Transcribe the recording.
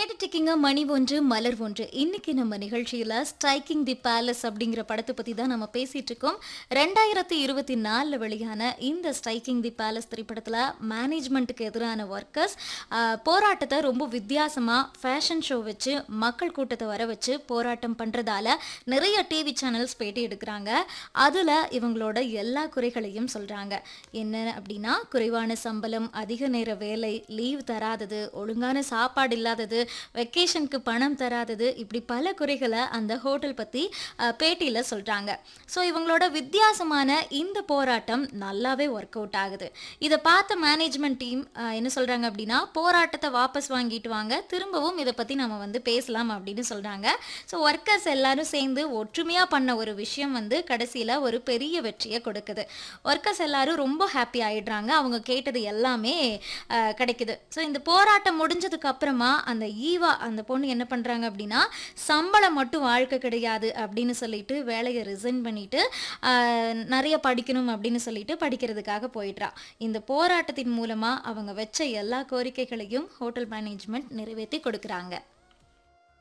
கேட்டுட்டு இருக்கீங்க மணி ஒன்று மலர் ஒன்று இன்னைக்கு நம்ம நிகழ்ச்சியில ஸ்ட்ரைக்கிங் தி பேலஸ் அப்படிங்கிற படத்தை பத்தி தான் நம்ம பேசிட்டு இருக்கோம் ரெண்டாயிரத்தி இருபத்தி நாலுல வெளியான இந்த ஸ்ட்ரைக்கிங் தி பேலஸ் திரைப்படத்துல மேனேஜ்மெண்ட்டுக்கு எதிரான ஒர்க்கர்ஸ் போராட்டத்தை ரொம்ப வித்தியாசமா ஃபேஷன் ஷோ வச்சு மக்கள் கூட்டத்தை வர வச்சு போராட்டம் பண்றதால நிறைய டிவி சேனல்ஸ் பேட்டி எடுக்கிறாங்க அதுல இவங்களோட எல்லா குறைகளையும் சொல்றாங்க என்ன அப்படின்னா குறைவான சம்பளம் அதிக நேர வேலை லீவ் தராதது ஒழுங்கான சாப்பாடு இல்லாதது வெக்கேஷனுக்கு பணம் தராதது இப்படி பல குறைகளை அந்த ஹோட்டல் பற்றி பேட்டியில் சொல்கிறாங்க ஸோ இவங்களோட வித்தியாசமான இந்த போராட்டம் நல்லாவே ஒர்க் அவுட் ஆகுது இதை பார்த்த மேனேஜ்மெண்ட் டீம் என்ன சொல்கிறாங்க அப்படின்னா போராட்டத்தை வாபஸ் வாங்கிட்டு வாங்க திரும்பவும் இதை பற்றி நம்ம வந்து பேசலாம் அப்படின்னு சொல்கிறாங்க ஸோ ஒர்க்கர்ஸ் எல்லாரும் சேர்ந்து ஒற்றுமையாக பண்ண ஒரு விஷயம் வந்து கடைசியில் ஒரு பெரிய வெற்றியை கொடுக்குது ஒர்க்கர்ஸ் எல்லாரும் ரொம்ப ஹாப்பி ஆயிடுறாங்க அவங்க கேட்டது எல்லாமே அஹ், கிடைக்குது ஸோ இந்த போராட்டம் முடிஞ்சதுக்கு அப்புறமா அந்த ஈவா அந்த பொண்ணு என்ன பண்றாங்க அப்படின்னா சம்பளம் மட்டும் வாழ்க்கை கிடையாது அப்படின்னு சொல்லிட்டு வேலையை ரிசைன் பண்ணிட்டு ஆஹ், நிறைய படிக்கணும் அப்படின்னு சொல்லிட்டு படிக்கிறதுக்காக போயிடுறா இந்த போராட்டத்தின் மூலமா அவங்க வச்ச எல்லா கோரிக்கைகளையும் ஹோட்டல் மேனேஜ்மெண்ட் நிறைவேற்றி கொடுக்குறாங்க